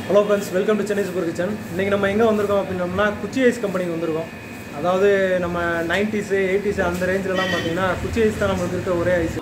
Hello friends welcome to Chennai super kitchen இன்றைக்கி நம்ம எங்கே வந்திருக்கோம் அப்படின்னோம்னா குச்சி ஐஸ் கம்பெனிக்கு வந்திருக்கோம் அதாவது நம்ம நைன்டிஸு எயிட்டிஸு அந்த ரேஞ்சிலலாம் பார்த்தீங்கன்னா குச்சி ஐஸ் தான் நம்மளுக்கு இருக்க ஒரே ஐஸ்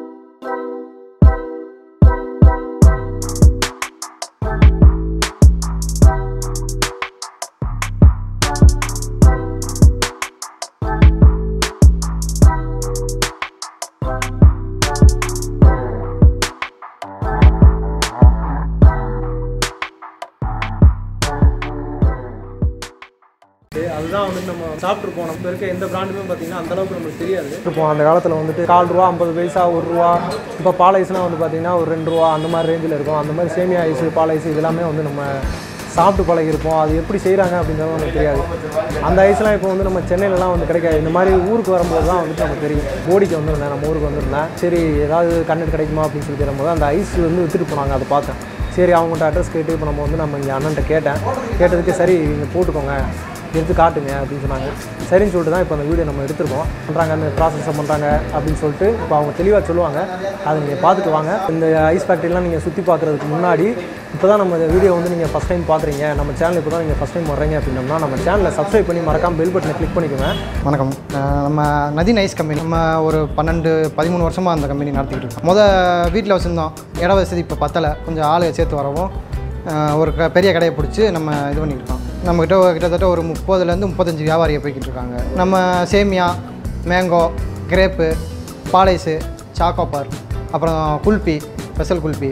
அதுதான் வந்து நம்ம சாப்பிட்ருப்போம் நம்ம இருக்க எந்த பிராண்டுமே பார்த்தீங்கன்னா அந்த அளவுக்கு நமக்கு தெரியாது இப்போ அந்த காலத்தில் வந்துட்டு கால் ரூபா ஐம்பது பைசா ஒரு ரூபா இப்போ பால் ஐஸ்லாம் வந்து பார்த்தீங்கன்னா ஒரு ரெண்டு ரூபா அந்த மாதிரி ரேஞ்சில் இருக்கும் அந்த மாதிரி சேமியா ஐஸ் பால் ஐஸ் இதெல்லாமே வந்து நம்ம சாப்பிட்டு பழகிருப்போம் அது எப்படி செய்கிறாங்க அப்படின்றது நமக்கு தெரியாது அந்த ஐஸ்லாம் இப்போ வந்து நம்ம சென்னையிலலாம் வந்து கிடைக்காது இந்த மாதிரி ஊருக்கு வரும்போது தான் வந்துட்டு நமக்கு தெரியும் போடிக்கு வந்திருந்தேன் நம்ம ஊருக்கு வந்திருந்தேன் சரி ஏதாவது கண்ணு கிடைக்குமா அப்படின்னு சொல்லி வரும்போது அந்த ஐஸ் வந்து விற்றுட்டு போனாங்க அதை பார்த்தேன் சரி அவங்கள்ட்ட அட்ரஸ் கேட்டு இப்போ நம்ம வந்து நம்ம இங்கே அண்ணன்ட்ட கேட்டேன் கேட்டதுக்கு சரி நீங்கள் போட்டுக்கோங்க எடுத்து காட்டுங்க அப்படின்னு சொன்னாங்க சரின்னு சொல்லிட்டு தான் இப்போ அந்த வீடியோ நம்ம எடுத்திருக்கோம் பண்ணுறாங்க அந்த ப்ராசஸை பண்ணுறாங்க அப்படின்னு சொல்லிட்டு இப்போ அவங்க தெளிவாக சொல்லுவாங்க அதை நீங்கள் பார்த்துட்டு வாங்க இந்த ஐஸ் ஃபேக்ட்ரிலாம் நீங்கள் சுற்றி பார்க்குறதுக்கு முன்னாடி இப்போ தான் நம்ம இந்த வீடியோ வந்து நீங்கள் ஃபஸ்ட் டைம் பார்க்குறீங்க நம்ம சேனல் இப்போ தான் நீங்கள் ஃபஸ்ட் டைம் வர்றீங்க அப்படின்னோம்னா நம்ம சேனலை சப்ஸ்கிரைப் பண்ணி மறக்காம பெல் பட்டனை கிளிக் பண்ணிக்கோங்க வணக்கம் அஹ் நம்ம நதின் ஐஸ் கம்பெனி நம்ம ஒரு பன்னெண்டு பதிமூணு வருஷமாக அந்த கம்பெனி நடத்திக்கிட்டு இருக்கோம் மொதல் வீட்டில் வச்சுருந்தோம் இட வசதி இப்போ பத்தலை கொஞ்சம் ஆளை சேர்த்து வரவும் அஹ் ஒரு க- பெரிய கடையை பிடிச்சி நம்ம இது பண்ணியிருக்கோம் நம்மக்கிட்ட ஒரு- கிட்டத்தட்ட ஒரு முப்பதுலேருந்து முப்பத்தஞ்சு வியாபாரியை போய்கிட்டு இருக்காங்க நம்ம சேமியா மேங்கோ கிரேப்பு பாலைஸு சாக்கோபார் அப்புறம் kulfi special kulfi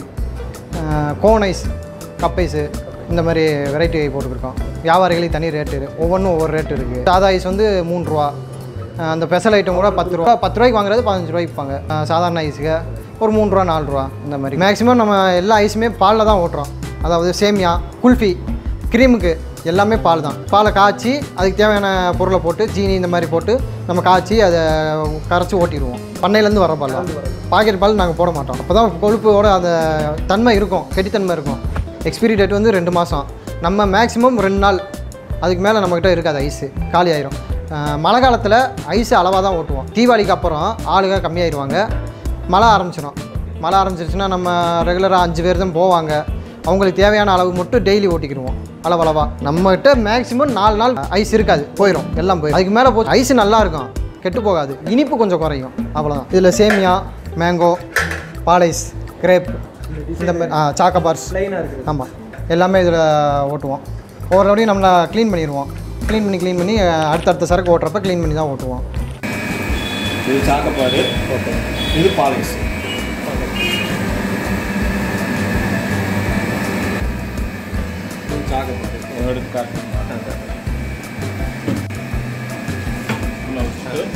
cone ice cup ice இந்த மாதிரி வெரைட்டி போட்டுருக்கோம் வியாபாரிகளுக்கு தனி ரேட்டு இருக்கு ஒவ்வொன்றும் ஒவ்வொரு ரேட் இருக்குது சாதா ஐஸ் வந்து மூணு ரூபா அஹ் அந்த ஸ்பெஷல் ஐட்டம் கூட பத்து ரூபா பத்து ரூபாய்க்கு வாங்குறது பதினஞ்சு ரூபாய்க்கு விற்பாங்க அஹ் சாதாரண ஐஸுக்கு ஒரு மூணு ரூபா நாலு ரூபா இந்த மாதிரி மேக்ஸிமம் நம்ம எல்லா ஐஸுமே பாலில் தான் ஓட்டுறோம் அதாவது சேமியா குல்ஃபி க்ரீமுக்கு எல்லாமே பால் தான் பாலை காய்ச்சி அதுக்கு தேவையான பொருளை போட்டு ஜீனி இந்த மாதிரி போட்டு நம்ம காய்ச்சி அதை கரைச்சி ஓட்டிடுவோம் பண்ணையிலேருந்து வர பால் தான் பாக்கெட் பால் நாங்கள் போட மாட்டோம் அப்போ தான் கொழுப்போட அந்த தன்மை இருக்கும் கெட்டித்தன்மை இருக்கும் எக்ஸ்பிரி டேட் வந்து ரெண்டு மாதம் நம்ம மேக்ஸிமம் ரெண்டு நாள் அதுக்கு மேலே நம்மக்கிட்ட இருக்காது ஐஸு காலி ஆயிரும் அஹ் மழை காலத்தில் ஐஸு அளவாக தான் ஓட்டுவோம் தீபாவளிக்கு அப்புறம் ஆளுங்க கம்மியாயிருவாங்க மழை ஆரம்பிச்சிடும் மழை ஆரம்பிச்சிருச்சுன்னா நம்ம ரெகுலராக அஞ்சு பேர் தான் போவாங்க அவங்களுக்கு தேவையான அளவு மட்டும் டெய்லி ஓட்டிக்கிடுவோம் அளவளவாக நம்மகிட்ட மேக்ஸிமம் நாலு நாள் ஐஸ் இருக்காது போயிடும் எல்லாம் போயிடும் அதுக்கு மேலே போச்சு ஐஸ் நல்லா இருக்கும் கெட்டு போகாது இனிப்பு கொஞ்சம் குறையும் அவ்வளோதான் இதில் சேமியா மேங்கோ பாலைஸ் கிரேப் இந்த மாதிரி ஆ சாக்கோபார்ஸ் ப்ளைனாக இருக்குது ஆமாம் எல்லாமே இதில் ஓட்டுவோம் ஒவ்வொரு தடவையும் நம்மளை க்ளீன் பண்ணிடுவோம் க்ளீன் பண்ணி க்ளீன் பண்ணி அடுத்தடுத்த சரக்கு ஓட்டுறப்ப க்ளீன் பண்ணி தான் ஓட்டுவோம் இது சாக்கப்பாடு இது பாலிஸ் இது சாக்கப்பாடு இதை எடுத்து காட்டுங்க உள்ள வச்சுட்டு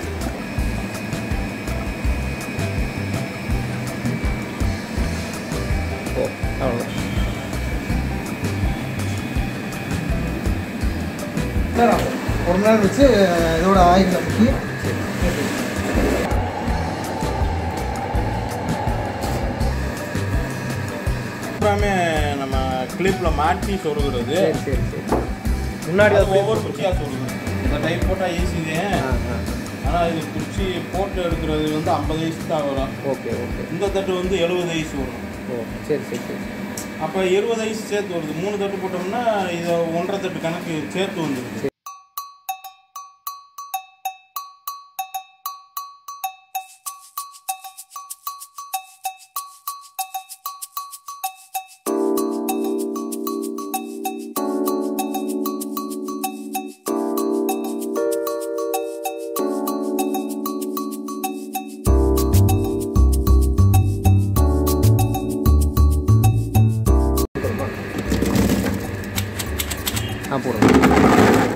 ஓ அவ்வளோ ஒரு மணி நேரம் வச்சு இதோட ஆயில் முக்கி எல்லாமே நம்ம கிளிப்பில் மாட்டி சொருகிறது சரி சரி சரி முன்னாடி அது அது ஒவ்வொரு குச்சியாக சொருகுது இந்த டைப் போட்டால் ஈஸிதே ஆனால் இது குச்சி போட்டு எடுக்கிறது வந்து ஐம்பது வயசு தான் வரும் ஓகே ஓகே இந்த தட்டு வந்து எழுபது வயசு வரும் ஓ சரி சரி சரி அப்போ இருபது வயசு சேர்த்து வருது மூணு தட்டு போட்டோம்னா இது ஒன்றரை தட்டு கணக்கு சேர்த்து வந்துருது ஆ போடுங்க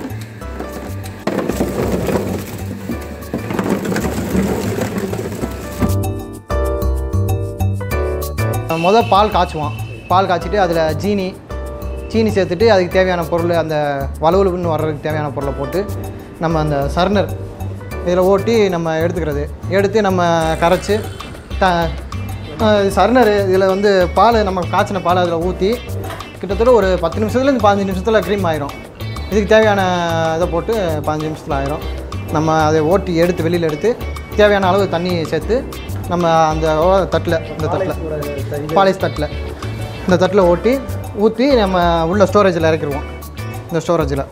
மொதல் பால் காய்ச்சுவோம் பால் காய்ச்சிட்டு அதில் ஜீனி சீனி சேர்த்துட்டு அதுக்கு தேவையான பொருள் அந்த வலுவலுன்னு வர்றதுக்கு தேவையான பொருளை போட்டு நம்ம அந்த சர்னர் இதில் ஓட்டி நம்ம எடுத்துக்கிறது எடுத்து நம்ம கரைச்சி த சர்னர் இதில் வந்து பால் நம்ம காய்ச்சின பால் அதில் ஊற்றி கிட்டத்தட்ட ஒரு பத்து நிமிஷத்துலேருந்து பதினஞ்சு நிமிஷத்தில் க்ரீம் ஆயிரும் இதுக்கு தேவையான இதை போட்டு பதினஞ்சு நிமிஷத்தில் ஆயிரும் நம்ம அதை ஓட்டி எடுத்து வெளியில் எடுத்து தேவையான அளவு தண்ணி சேர்த்து நம்ம அந்த தட்டில் இந்த தட்டில் பாலிஸ் தட்டில் இந்த தட்டில் ஓட்டி ஊற்றி நம்ம உள்ள ஸ்டோரேஜில் இறக்கிடுவோம் இந்த ஸ்டோரேஜில்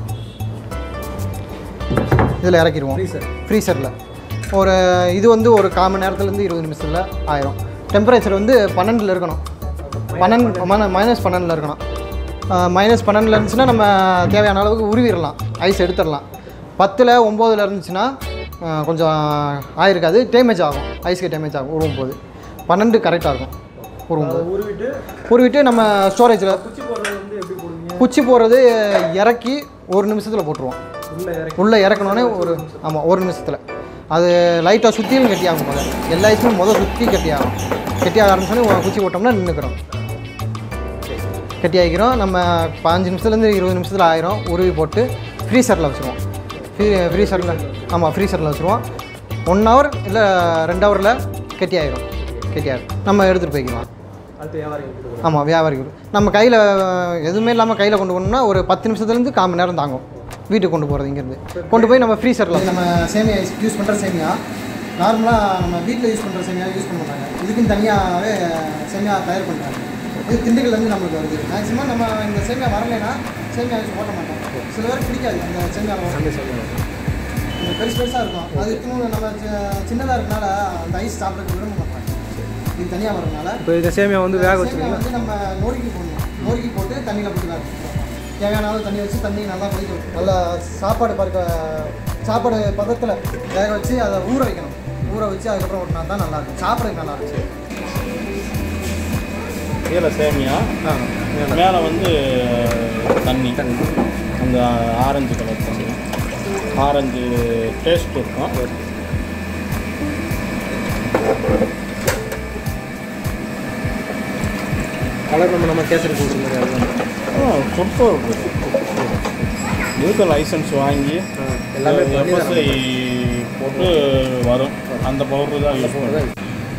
இதில் இறக்கிடுவோம் ஃப்ரீசர் ஃப்ரீசரில் ஒரு இது வந்து ஒரு கால் மணி நேரத்துலேருந்து இருபது நிமிஷத்தில் ஆயிரும் டெம்பரேச்சர் வந்து பன்னெண்டில் இருக்கணும் பன்னெண்டு மன மைனஸ் பன்னெண்டில் இருக்கணும் மைனஸ் பன்னெண்டில் இருந்துச்சுன்னா நம்ம தேவையான அளவுக்கு உருவிடலாம் ஐஸ் எடுத்துடலாம் பத்தில் ஒம்போதில் இருந்துச்சுன்னா ஆஹ், கொஞ்சம் ஆயிருக்காது டேமேஜ் ஆகும் ஐஸ்க்கு டேமேஜ் ஆகும் உருவும் போது பன்னெண்டு கரெக்டாக இருக்கும் உருவும் போது உருவிட்டு உருவிட்டு நம்ம ஸ்டோரேஜில் குச்சி போடுறது வந்து எப்படி போடுவீங்க குச்சி போடுறது இறக்கி ஒரு நிமிஷத்தில் போட்டுருவோம் உள்ள இறக்கி உள்ளே இறக்கணுன்னே ஒரு ஆமாம் ஒரு நிமிஷத்தில் அது லைட்டாக சுற்றியும் கட்டியாகும் முதல்ல எல்லா ஐஸுமே முதல் சுற்றி கட்டியாகும் கட்டியாக ஆரம்பிச்சோன்னே குச்சி போட்டோம்னா நின்றுக்கிறோம் கட்டி ஆகிக்கிறோம் நம்ம பாஞ்சு நிமிஷத்துலேருந்து இருபது நிமிஷத்தில் ஆயிரும் உருவி போட்டு ஃப்ரீசரில் வச்சுருவோம் ஃப்ரீ ஃப்ரீசரில் ஆமாம் ஃப்ரீசரில் வச்சுருவோம் ஒன் ஹவர் இல்லை ரெண்டு ஹவரில் கட்டி ஆயிரும் கட்டி ஆயிரும் நம்ம எடுத்துகிட்டு போய்க்கலாம் அடுத்து வியாபாரம் கொடுக்குறோம் ஆமாம் வியாபாரிகள் நம்ம கையில் எதுவுமே இல்லாமல் கையில் கொண்டு போகணும்னா ஒரு பத்து நிமிஷத்துலேருந்து கால் மணி நேரம் தாங்கும் வீட்டுக்கு கொண்டு போகிறது இங்கேருந்து கொண்டு போய் நம்ம ஃப்ரீசரில் நம்ம சேமியா யூஸ் பண்ணுற சேமியா நார்மலாக நம்ம வீட்டில் யூஸ் பண்ணுற சேமியா யூஸ் பண்ண மாட்டாங்க இதுக்குன்னு தனியாகவே சேமியா தயார் பண்ணுறாங்க இது திண்டுக்கல்லேருந்து நம்மளுக்கு வருது மேக்ஸிமம் நம்ம இந்த சேமியா வரலைன்னா சேமியா யூஸ் போட்ட மாட்டோம் சில பேருக்கு பிடிக்காது அந்த சேமியா இந்த பெருசு பெருசாக இருக்கும் அது இன்னும் நம்ம சின்னதாக இருக்கனால அந்த ஐஸ் சாப்பிட்றதுக்கு விரும்ப மாட்டாங்க இது தனியாக வரதுனால இப்போ இந்த சேமியா வந்து வேக சேமியா வச்சுருக்கீங்க வந்து நம்ம நொறுக்கி போடணும் நொறுக்கி போட்டு தண்ணியில் போட்டு வேக வச்சுக்கலாம். தேவையான அளவு தண்ணி வச்சு தண்ணி நல்லா கொதிக்க வைக்கணும். நல்லா சாப்பாடு பருக்க சாப்பாடு பதத்தில் வேக வச்சு அதை ஊற வைக்கணும் ஊற வச்சு அதுக்கப்புறம் ஓட்டினா தான் நல்லா இருக்கும் சாப்பிட்றதுக்கு நல்லா இருக்கும் கீழே சேமியா ஆ மேலே வந்து தண்ணி அந்த ஆரஞ்சு கலர் தண்ணி ஆரஞ்சு டேஸ்ட் இருக்கும் கலர் நம்ம நம்ம கேசரி கொடுக்குற மாதிரி அதுதான் சூப்பர் இதுக்கு லைசன்ஸ் வாங்கி ஆ, எல்லாமே பண்ணி தான் எஃப்எஸ்ஐ போட்டு வரும் அந்த பவுடர் தான் யூஸ் பண்ணுவோம்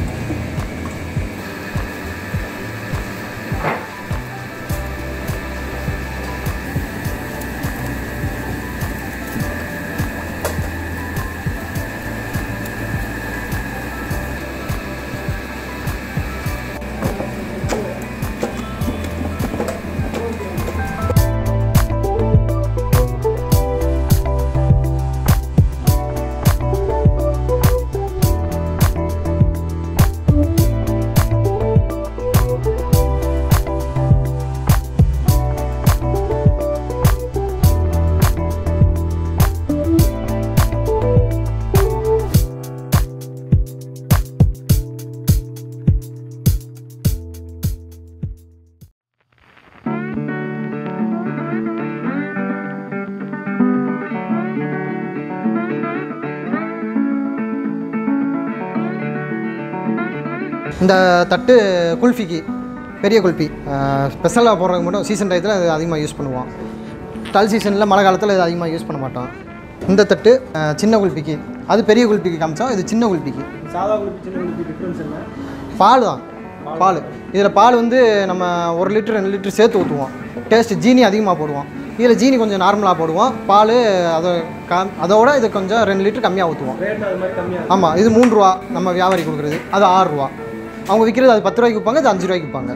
இந்த தட்டு குல்ஃபிக்கு பெரிய குல்ஃபி ஸ்பெஷலாக போடுறதுக்கு மட்டும் சீசன் டயத்தில் அது அதிகமாக யூஸ் பண்ணுவோம் டல் சீசனில் மழை காலத்தில் இது அதிகமாக யூஸ் பண்ண மாட்டோம் இந்த தட்டு அஹ், சின்ன குல்ஃபிக்கு அது பெரிய குல்ஃபிக்கு காமிச்சோம் இது சின்ன குல்ஃபிக்கு சாதா குளிப்பி சின்ன குளிப்பி டிஃப்ரென்ஸ் என்ன பால் தான் பால் இதில் பால் வந்து நம்ம ஒரு லிட்டர் ரெண்டு லிட்டர் சேர்த்து ஊற்றுவோம் டேஸ்ட் ஜீனி அதிகமாக போடுவோம் இதில் ஜீனி கொஞ்சம் நார்மலாக போடுவோம் பால் அதை கம் அதோட இது கொஞ்சம் ரெண்டு லிட்டர் கம்மியாக ஊற்றுவோம் ரேட் அது மாதிரி கம்மியாக ஆமாம் இது மூணு ரூபா நம்ம வியாபாரி கொடுக்குறது அது ஆறு ரூபா அவங்க விற்கிறது அது பத்து ரூபாய்க்கு விற்பாங்க இது அஞ்சு ரூபாய்க்கு விற்பாங்க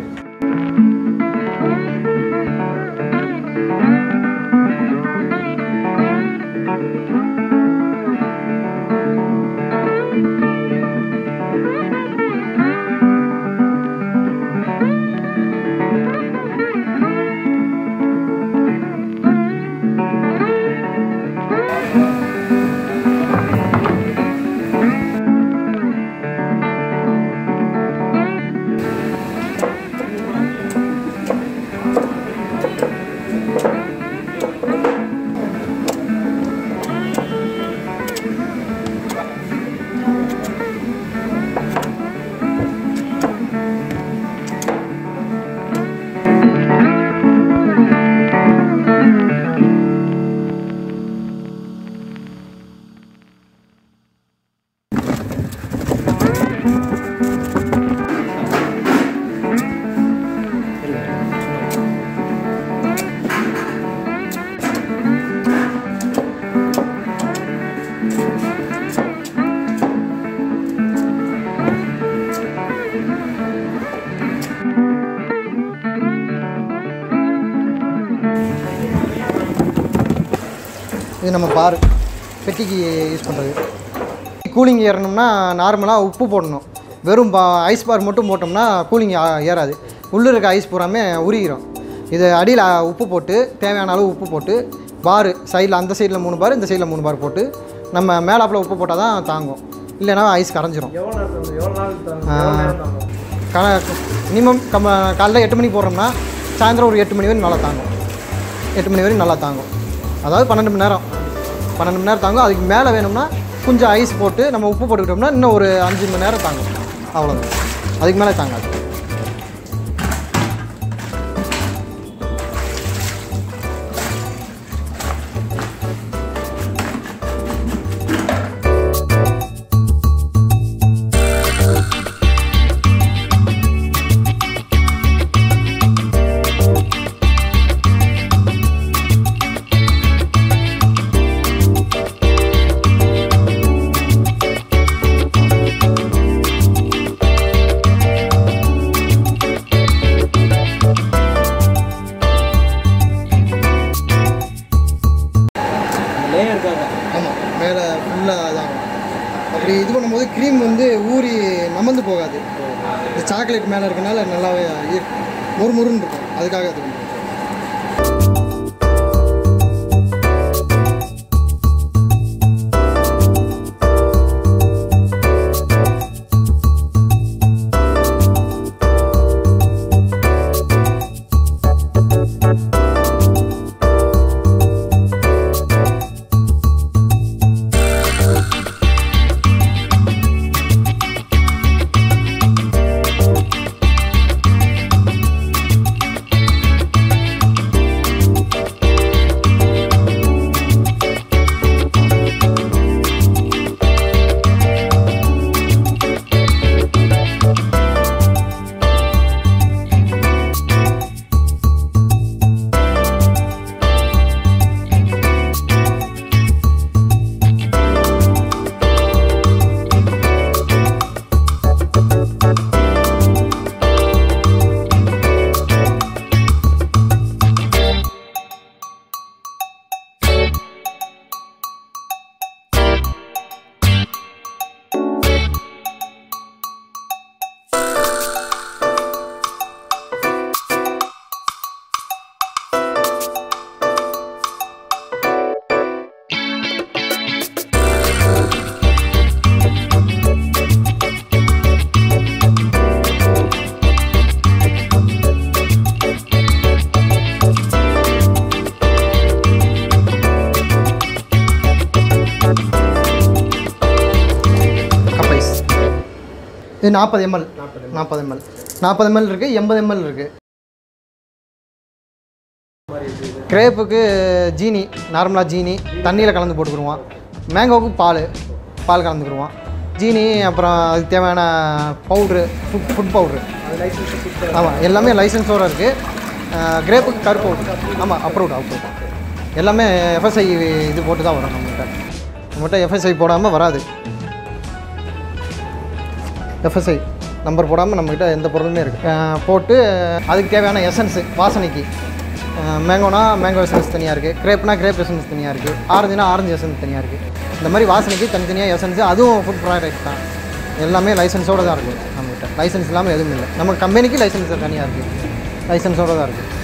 இது நம்ம பார் பெட்டிக்கு யூஸ் பண்ணுறது கூலிங் ஏறணும்னா நார்மலாக உப்பு போடணும் வெறும் பா ஐஸ் பார் மட்டும் போட்டோம்னா கூலிங் ஏறாது உள்ளே இருக்க ஐஸ் பூராமே உருகிரும் இது அடியில் உப்பு போட்டு தேவையான அளவு உப்பு போட்டு பார் சைடில் அந்த சைடில் மூணு பார் இந்த சைடில் மூணு பார் போட்டு நம்ம மேலாப்பில் உப்பு போட்டால் தான் தாங்கும் இல்லைன்னா ஐஸ் கரைஞ்சிரும் எவ்வளோ நேரம் தரும்? எவ்வளோ நாள் தரும்? எவ்வளோ நேரம் தாங்கும்? க மினிமம் கம்ம காலைல எட்டு மணிக்கு போடுறோம்னா சாயந்தரம் ஒரு எட்டு மணி வரையும் நல்லா தாங்கும் எட்டு மணி வரையும் நல்லா தாங்கும் அதாவது பன்னெண்டு மணி நேரம் பன்னெண்டு மணி நேரம் தாங்கும் அதுக்கு மேலே வேணும்னா கொஞ்சம் ஐஸ் போட்டு நம்ம உப்பு போட்டுக்கிட்டோம்னா இன்னும் ஒரு அஞ்சு மணி நேரம் தாங்கும் அவ்வளோதான் அதுக்கு மேலே தாங்காது லேயர் இருக்காங்க ஆமாம் மேலே ஃபுல்லாக அதான் அப்படி இது பண்ணும்போது க்ரீம் வந்து ஊறி நமந்து போகாது இந்த சாக்லேட் மேலே இருக்கனால நல்லாவே இரு- மொறு மொறுன்னு இருக்கும் அதுக்காக அது பண்ணுறது கப் ஐஸ் இது நாற்பது எம்எல் நாற்பது எம்எல் நாற்பது எம்எல் இருக்குது எண்பது எம்எல் இருக்குது கிரேப்புக்கு ஜீனி நார்மலாக ஜீனி தண்ணியில் கலந்து போட்டுக்கிடுவோம் மேங்கோவுக்கு பால் பால் கலந்துக்கிடுவோம் ஜீனி அப்புறம் அதுக்கு தேவையான பவுட்ரு ஃபுட் ஃபுட் பவுட்ரு அது லைசன்ஸ் ஆமாம் எல்லாமே லைசன்ஸோடு இருக்குது கிரேப்புக்கு கரு பவுட்ரு ஆமாம் அப்ரூவ்ட் அப்ரூவ் எல்லாமே எஃப்எஸ்ஐ இது போட்டு தான் வரும் நம்மகிட்ட நம்மகிட்ட எஃப்எஸ்ஐ போடாமல் வராது எஃப்எஸ்ஐ நம்பர் போடாமல் நம்மக்கிட்ட எந்த பொருளுமே இருக்குது போட்டு அதுக்கு தேவையான எசன்ஸு வாசனைக்கு மேங்கோனா மேங்கோ எசன்ஸ் தனியாக இருக்குது கிரேப்னா கிரேப் எசன்ஸ் தனியாக இருக்குது ஆரஞ்சுனா ஆரஞ்சு எசன்ஸ் தனியாக இருக்குது இந்த மாதிரி வாசனைக்கு தனித்தனியாக எசன்ஸ் அதுவும் ஃபுட் ப்ராடக்ட் தான் எல்லாமே லைசன்ஸோடு தான் இருக்குது நம்மகிட்ட லைசன்ஸ் இல்லாமல் எதுவும் இல்லை நம்ம கம்பெனிக்கு லைசன்ஸ் தனியாக இருக்குது லைசன்ஸோடு தான் இருக்குது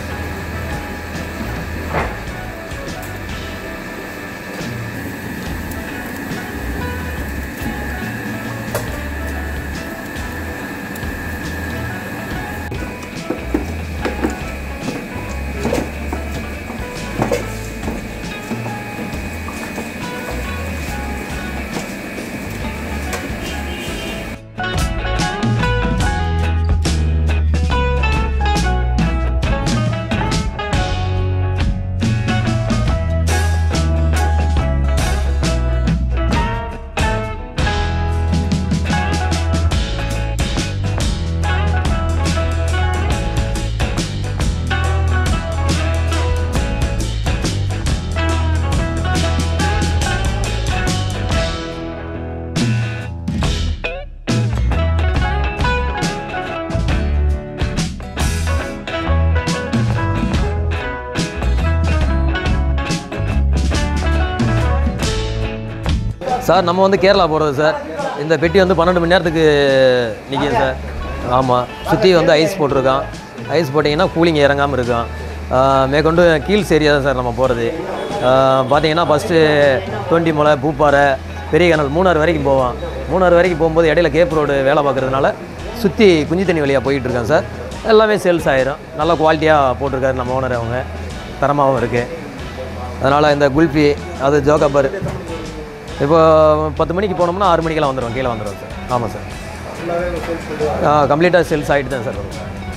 சார் நம்ம வந்து கேரளா போகிறது சார் இந்த பெட்டி வந்து பன்னெண்டு மணி நேரத்துக்கு நிற்கிது சார் ஆமாம் சுற்றி வந்து ஐஸ் போட்டிருக்கான் ஐஸ் போட்டிங்கன்னா கூலிங் இறங்காமல் இருக்கும் ஆஹ் மேற்கொண்டு கீழ்ஸ் ஏரியா தான் சார் நம்ம போகிறது பார்த்தீங்கன்னா ஃபஸ்ட்டு டுவெண்ட்டி மலை பூப்பாறை பெரிய கனல் மூணாறு வரைக்கும் போவோம் மூணாறு வரைக்கும் போகும்போது இடையில கேப் ரோடு வேலை பார்க்குறதுனால சுற்றி குஞ்சு தண்ணி வழியாக போயிட்டு இருக்கேன் சார் எல்லாமே சேல்ஸ் ஆயிரும் நல்ல குவாலிட்டியாக போட்டிருக்காரு நம்ம ஓனர் அவங்க தரமாகவும் இருக்குது அதனால் இந்த குல்ஃபி அது ஜோகப்பர் இப்போ பத்து மணிக்கு போனோம்னா ஆறு மணிக்கெல்லாம் வந்துடும் கீழே வந்துடும் சார் ஆமாம் சார் கம்ப்ளீட்டாக சேல்ஸ் ஆகிட்டு தான் சார் வரும்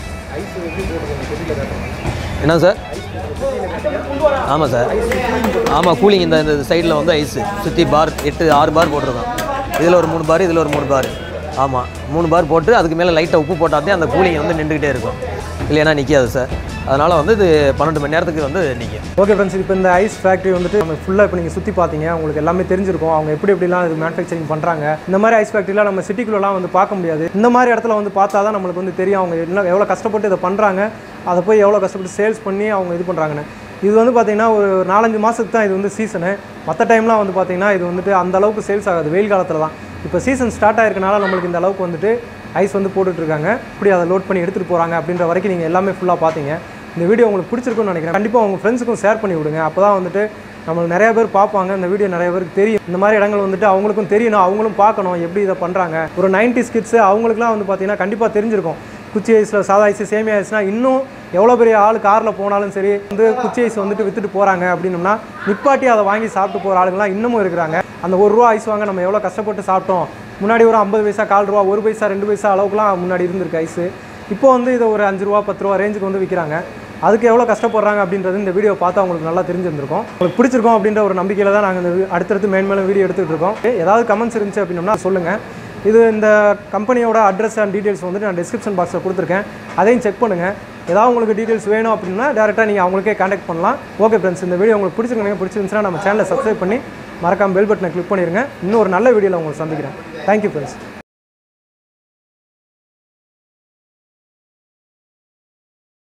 என்ன சார் ஆமாம் சார் ஆமாம் கூலிங் இந்த இந்த சைடில் வந்து ஐஸு சுற்றி பார் எட்டு ஆறு பார் போட்டிருக்கோம் இதில் ஒரு மூணு பார் இதில் ஒரு மூணு பார் ஆமாம் மூணு பார் போட்டு அதுக்கு மேலே லைட்டாக உப்பு போட்டாதே அந்த கூலிங் வந்து நின்றுக்கிட்டே இருக்கும் இல்லைன்னா நிற்காது சார் அதனால் வந்து இது பன்னெண்டு மணி நேரத்துக்கு வந்து நிற்கும் ஓகே ஃப்ரெண்ட்ஸ் இப்போ இந்த ஐஸ் ஃபேக்ட்ரி வந்துட்டு நம்ம ஃபுல்லாக இப்போ நீங்கள் சுற்றி பார்த்தீங்க உங்களுக்கு எல்லாமே தெரிஞ்சிருக்கும் அவங்க எப்படி எப்படிலாம் இது மேனுஃபேக்சரிங் பண்ணுறாங்க இந்த மாதிரி ஐஸ் ஃபேக்ட்ரிலாம் நம்ம சிட்டிக்குள்ளலாம் வந்து பார்க்க முடியாது இந்த மாதிரி இடத்துல வந்து பார்த்தா தான் நம்மளுக்கு வந்து தெரியும் அவங்க என்ன எவ்வளோ கஷ்டப்பட்டு இதை பண்ணுறாங்க அதை போய் எவ்வளோ கஷ்டப்பட்டு சேல்ஸ் பண்ணி அவங்க இது பண்ணுறாங்கன்னு இது வந்து பார்த்தீங்கன்னா ஒரு நாலஞ்சு மாதத்துக்கு தான் இது வந்து சீசனு மற்ற டைம்லாம் வந்து பார்த்தீங்கன்னா இது வந்துட்டு அந்த அளவுக்கு சேல்ஸ் ஆகாது வெயில் காலத்தில் தான் இப்போ சீசன் ஸ்டார்ட் ஆயிருக்கனால நம்மளுக்கு இந்த அளவுக்கு வந்துட்டு ஐஸ் வந்து போட்டுட்ருக்காங்க இப்படி அதை லோட் பண்ணி எடுத்துகிட்டு போகிறாங்க அப்படின்ற வரைக்கும் நீங்கள் எல்லாமே ஃபுல்லாக பார்த்தீங்க இந்த வீடியோ உங்களுக்கு பிடிச்சிருக்கும்னு நினைக்கிறேன் கண்டிப்பாக உங்கள் ஃப்ரெண்ட்ஸுக்கும் ஷேர் பண்ணி விடுங்க அப்போ தான் வந்துட்டு நம்மளுக்கு நிறைய பேர் பார்ப்பாங்க இந்த வீடியோ நிறைய பேருக்கு தெரியும் இந்த மாதிரி இடங்கள் வந்துட்டு அவங்களுக்கும் தெரியணும் அவங்களும் பார்க்கணும் எப்படி இதை பண்ணுறாங்க ஒரு 90s கிட்ஸு அவங்களுக்குலாம் வந்து பார்த்தீங்கன்னா கண்டிப்பாக தெரிஞ்சிருக்கும் குச்சி ஐஸில் சாதா ஐஸ் சேமியா ஐஸ்னால் இன்னும் எவ்வளோ பெரிய ஆள் காரில் போனாலும் சரி வந்து குச்சி ஐஸ் வந்துட்டு விற்றுட்டு போகிறாங்க அப்படின்னம்னா நிப்பாட்டி அதை வாங்கி சாப்பிட்டு போகிற ஆளுங்களாம் இன்னமும் இருக்கிறாங்க அந்த ஒரு ரூபா ஐஸ் வாங்க நம்ம எவ்வளோ கஷ்டப்பட்டு சாப்பிட்டோம் முன்னாடி ஒரு ஐம்பது பைசா கால் ரூபா ஒரு பைசா ரெண்டு பைசா அளவுக்குலாம் முன்னாடி இருந்திருக்கு ஐஸு இப்போ வந்து இதை ஒரு அஞ்சு ரூபா பத்து ரூபா ரேஞ்சுக்கு வந்து விற்கிறாங்க அதுக்கு எவ்வளோ கஷ்டப்படுறாங்க அப்படின்றது இந்த வீடியோ பார்த்தா உங்களுக்கு நல்லா தெரிஞ்சிருந்திருக்கும் உங்களுக்கு பிடிச்சிருக்கும் அப்படின்ற ஒரு நம்பிக்கையில் தான் நாங்கள் இந்த வி- அடுத்தடுத்து மேன்மேலும் வீடியோ எடுத்துகிட்டு இருக்கோம் ஏதாவது கமெண்ட்ஸ் இருந்துச்சு அப்படின்னம்னா சொல்லுங்கள் இது இந்த கம்பெனியோட அட்ரஸ் அண்ட் டீட்டெயில்ஸ் வந்துட்டு நான் டிஸ்கிரிப்ஷன் பாக்ஸில் கொடுத்துருக்கேன் அதையும் செக் பண்ணுங்கள் ஏதாவது உங்களுக்கு டீட்டெயில்ஸ் வேணும் அப்படின்னா டேரெக்டாக நீங்கள் அவங்களுக்கே காண்டாக்ட் பண்ணலாம் ஓகே ஃப்ரெண்ட்ஸ் இந்த வீடியோ உங்களுக்கு பிடிச்சிருக்கீங்க பிடிச்சிருந்துச்சுன்னா நம்ம சேனலை சப்ஸ்கிரைப் பண்ணி மறக்காம பெல் பட்டனை கிளிக் பண்ணிடுங்க இன்னும் ஒரு நல்ல வீடியோவில் உங்களுக்கு சந்திக்கிறேன் தேங்க்யூ ஃப்ரெண்ட்ஸ்